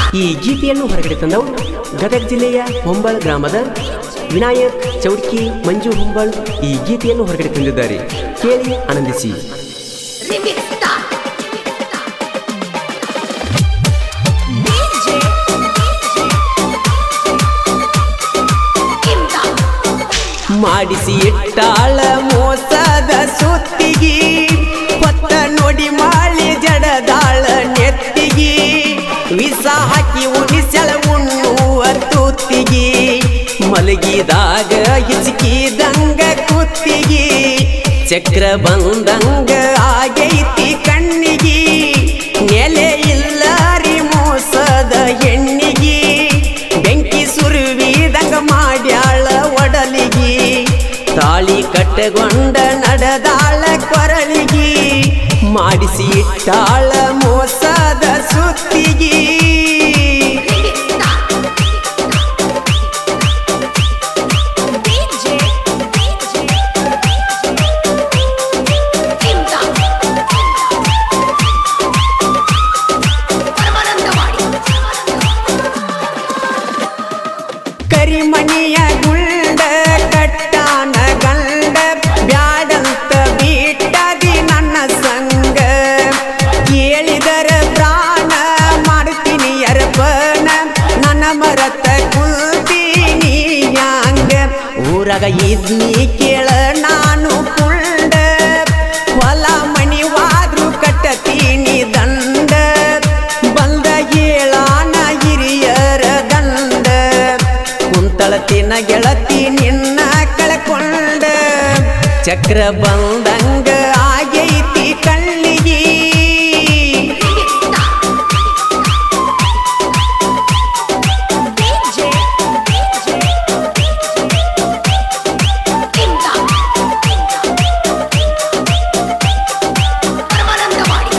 ಈ ಗೀತೆಯನ್ನು ಹೊರಗಡೆ ತಂದವರು ಗದಗ ಜಿಲ್ಲೆಯ ಹೊಂಬಳ್ ಗ್ರಾಮದ ವಿನಾಯಕ್ ಚೌಡ್ಕಿ ಮಂಜು ಹೊಂಬಳ್ ಈ ಗೀತೆಯನ್ನು ಹೊರಗಡೆ ತಂದಿದ್ದಾರೆ ಕೇಳಿ ಆನಂದಿಸಿ Remix Star. DJ. Kimta. ಮಾಡಿಸಿ ಇಟ್ಟಾಳ ಮೋಸದ ಸುತ್ತಿಗಿ ಹೊತ್ತ ನೋಡಿ ಮಾಳಿ ಜಡದಾಳ ನೆತ್ತಿಗಿ ವಿಷ ಹಾಕಿ ಉಣಿಸಳ ಉಣ್ಣುವ ತುತ್ತಿಗಿ ಮಲಗಿದಾಗ ಹಿಚಕಿದಂಗ ಕುತ್ತಿಗಿ ಚಕ್ರ ಬಂದಂಗ ಆಗೈತಿ ಕಣ್ಣಿಗಿ ನೆಲೆ ಇಲ್ಲಾರಿ ಮೋಸದ ಹೆಣ್ಣಿಗಿ ಬೆಂಕಿ ಸುರುವಿದಂಗ ಮಾಡ್ಯಾಳ ಒಡಲಿಗಿ ತಾಳಿ ಕಟ್ಟಗೊಂಡ ನಡೆದಾಳ ಕೊರಳಿಗಿ ಮಾಡಿಸಿ ಇಟ್ಟಾಳ ಮೋಸದ ಸುತ್ತಿಗಿ Remix Star. DJ. Kimta. Paramanandawadi ಕರಿಮಣಿಯ ಗುಂಡ ಕಟ್ಟಾನ ಗಂಡ ಬ್ಯಾಡಂತ ಬಿಟ್ಟದಿ ನನ್ನ ಸಂಗ ಕೇಳಿದರ ಪ್ರಾಣ ಮಾಡ್ತೀನಿ ಅರ್ಪಣ ನನ್ನ ಮರತ ಕುಲ್ತೀನಿ ಹ್ಯಾಂಗ ಊರಾಗ ಇದ್ನಿ ಕೇಳ ನಾನು ಕುಂಡ ಹೊಲ ಮಣಿವಾದ್ರು ಕಟ್ಟತೀನಿ ದಂಡ ಬಂದ ಹೇಳಾನ ಹಿರಿಯರ ದಂಡ ಕುಂತಳತಿನ ಗೆಳತಿ ನಿನ್ನ ಕಳ್ಕೊಂಡ ಚಕ್ರ ಬಂದಂಗ ಆಗೈತಿ ಕಣ್ಣಿಗಿ Remix Star. DJ. Kimta. Paramanandawadi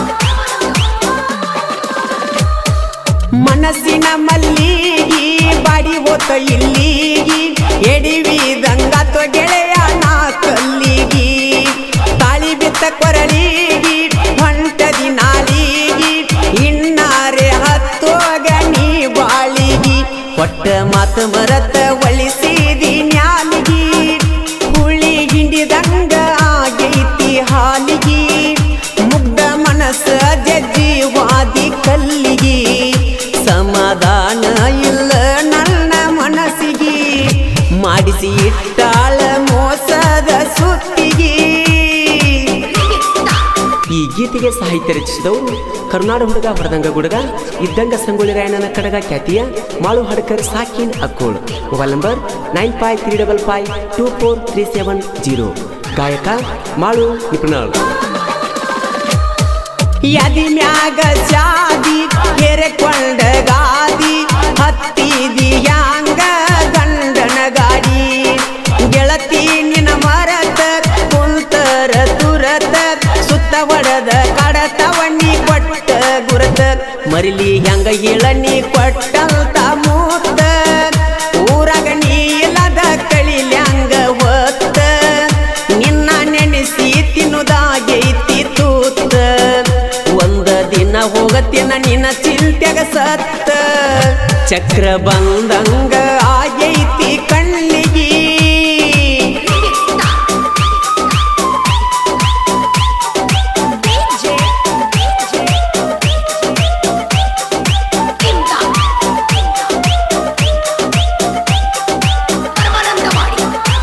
ಮನಸ್ಸಿನ ಮಲ್ಲಿಗಿ ಬಾಡಿ ಹೋತ ಇಲ್ಲಿಗಿ ಎಡಿವಿದಂಗಾತ ಗೆಳೆಯ ನಾ ಕಲ್ಲಿಗಿ ತಾಳಿ ಬಿತ್ತ ಕೊರಳಿಗಿ ಹೊಂಟದಿ ನಾಲಿಗಿ ಇನ್ನಾರೆ ಹತ್ತೋಗ ನೀ ಬಾಳಿಗಿ ಒಟ್ಟ ಮಾತು ಮರತ ಒಳಿಸಿದಿ ನ್ಯಾಲಿಗಿ ಹುಳಿ ಹಿಂಡಿದಂಗ ಆಗೈತಿ ಹಾಲಿಗಿ ಮುಗ್ಧ ಮನಸ್ಸ ಜಜ್ಜಿ ವಾದಿ ಕಲ್ಲಿಗಿ ಸಮಾಧಾನ ಇಲ್ಲ ನನ್ನ ಮನಸ್ಸಿಗಿ ಮಾಡಿಸಿ ಇಟ್ಟಾಳ ಮೋಸದ ಸುತ್ತಿಗಿ Remix Star. ಈ ಗೀತೆಗೆ ಸಾಹಿತ್ಯ ರಚಿಸಿದವರು ಕರುನಾಡ ಹುಡುಗ ಹೊರದಂಗ ಗುಡುಗ ಇದ್ದಂಗ ಸಂಗೊಳ್ಳಿ ರಾಯಣ್ಣನ ಕಡಗ ಖ್ಯಾತಿಯ ಮಾಳು ಹಡ್ಕರ್ ಸಾಕಿನ್ Akkol mobile number nine five three double five two four three seven zero ಗಾಯಕ ಮಾಳು ನಿಪುಣಾಳ್ ಯದಿ ಮ್ಯಾಗ ಜಾದಿ ಕೆರೆಕೊಂಡ ಗಾದಿ ಹತ್ತಿದಿ ಯಾಂಗ ಗಂಡನ ಗಾಡಿ ಗೆಳತಿ ನಿನ ಮರತ ಕುಂತರ ತುರತ ಸುತ್ತ ಒಡದ ಕಡತವಣ್ಣಿ ಕೊಟ್ಟ ಗುರತ ಮರಿಲಿ ಹೆಂಗ ಇಳನಿ ಕೊಟ್ಟಂತ ಮೂತ ಊರಾಗ ನೀ ಇಲ್ಲದ ಕಳಿಲ್ಯಾಂಗ ಹೊತ್ತ ನಿನ್ನ ನೆನೆಸಿ ತಿನ್ನುದಾಗೈತಿ ತೂತ ಒಂದ ದಿನ ಹೋಗತ್ತಿನ ನಿನ್ನ ಚಿಂತ್ಯಾಗ ಸತ್ತ ಚಕ್ರ ಬಂದಂಗ ಆಗೈತಿ ಕಣ್ಣಿಗಿ Remix Star. DJ. Kimta. Paramanandawadi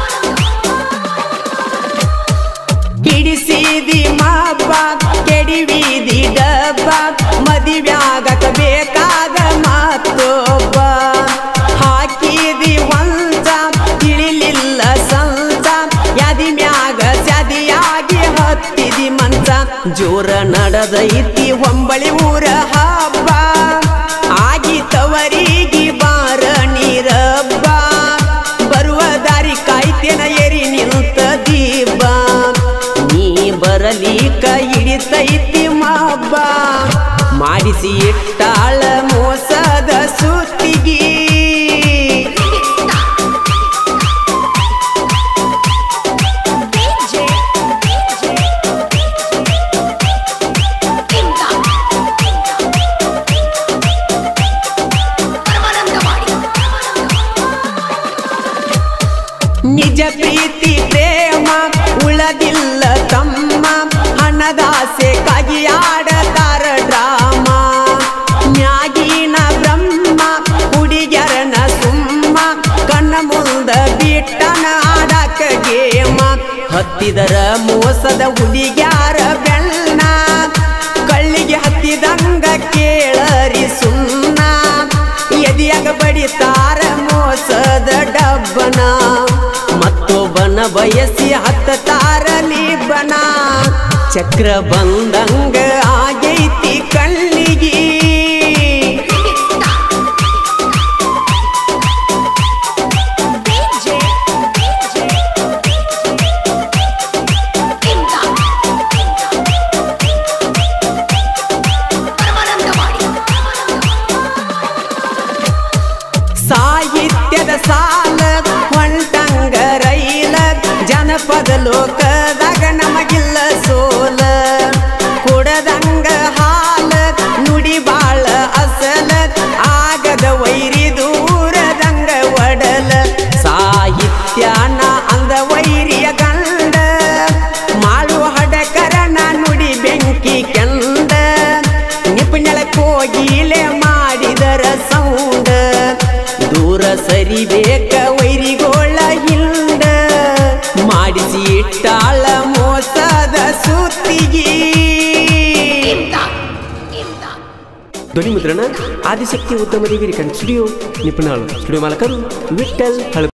ಕಿಡಿಸಿದಿ ಮಾಬ್ಬ ಕೆಡಿವಿದಿ ಡಬ್ಬ ಮದಿವ್ಯಾಗಕ ಬೇಕಾದ ಮಾತೊಬ್ಬ ಹಾಕಿದಿ ಒಂಚ ತಿಳಿಲಿಲ್ಲ ಸಂಚ ಯಾದಿ ಮ್ಯಾಗ ಸದಿಯಾಗಿ ಹತ್ತಿದಿ ಮಂಚ ಜೋರ ನಡೆದೈತಿ ಹೊಂಬಳಿ ಊರ ಹಬ್ಬ ಆಗಿತವರಿಗೆ ಬಾರ ನೀರಬ್ಬ ಬರುವ ದಾರಿ ಕಾಯ್ತೇನ ಎರಿ ನಿಂತ ದೀಪ ನೀ ಬರಲಿಕ ಹಿಡಿತೈತಿ ಮಾಬ್ಬ ಮಾಡಿಸಿ ಇಟ್ಟಾಳ ಮೋಸದ ಸುತ್ತಿಗಿ Remix Star. DJ. Kimta. ನಿಜ ಪ್ರೀತಿ ಪ್ರೇಮ ಉಳದಿಲ್ಲ ತಮ್ಮ ಹಣದಾಸೆ ಕಗಿಯಾಡತಾರ ಡ್ರಾಮ ಮ್ಯಾಗಿನ ಬ್ರಹ್ಮ ಹುಡುಗ್ಯರನ ಸುಮ್ಮ ಕಣ್ಣ ಮುಂದ ಬಿಟ್ಟನ ಆಡಕ ಗೇಮ ಹತ್ತಿದರ ಮೋಸದ ಹುಡುಗ್ಯಾರ ಬೆನ್ನ ಕಳ್ಳಿಗೆ ಹತ್ತಿದಂಗ ಕೇಳರಿ ಸುನ್ನ ಎದಿಯಾಗ ಬಡಿತಾರ ಮೋಸದ ಡಬ್ಬನ ಮತ್ತೊಬ್ಬನ ಬಯಸಿ ಹತ್ತತಾರ ಲಿಬ್ಬನ ಚಕ್ರ ಬಂದಂಗ ಆಗೈತಿ ಕಳ್ಳಿಗಿ DJ, DJ, ಇಂದ, ಪರಮಾನಂದವಾಡಿ ಸಾಹಿತ್ಯದ ಸಾಲ ಹೊಂಟಂಗ ರೈಲ ಜನಪದ ಲೋಕದಾಗ ನಮಗಿಲ್ಲ ಸೋಲ ಕುಡದಂಗ ಹಾಲ ನುಡಿ ಬಾಳ ಅಸಲ ಆಗದ ವೈರಿ ದೂರದಂಗ ಒಡಲ ಸಾಹಿತ್ಯನ ಅಂದ ವೈರಿಯ ಗಂಡ ಮಾಡು ಹಡಕರನ ನುಡಿ ಬೆಂಕಿ ಕೆಂಡ ನಿಪುಣಳ ಕೋಗಿಲೆ ಮಾಡಿದರ ಸೌಂಡ ದೂರ ಸರಿಬೇಕ ವೈರಿಗೋಳ ಹಿಂಡ ಮಾಡಿಸಿ ಇಟ್ಟಾಳ ಮೋಸದ ಸುತ್ತಿಗಿ ಇಂದ, ಇಂದ. ಧ್ವನಿ ಮುದ್ರಣ ಆದಿಶಕ್ತಿ ಉತ್ತಮ ದೇವಿ ಸ್ಟುಡಿಯೋ ನಿಪುಣಾಳು ಸ್ಟುಡಿಯೋ ಮಾಲಕರು ವಿಠಲ್ ಹಳ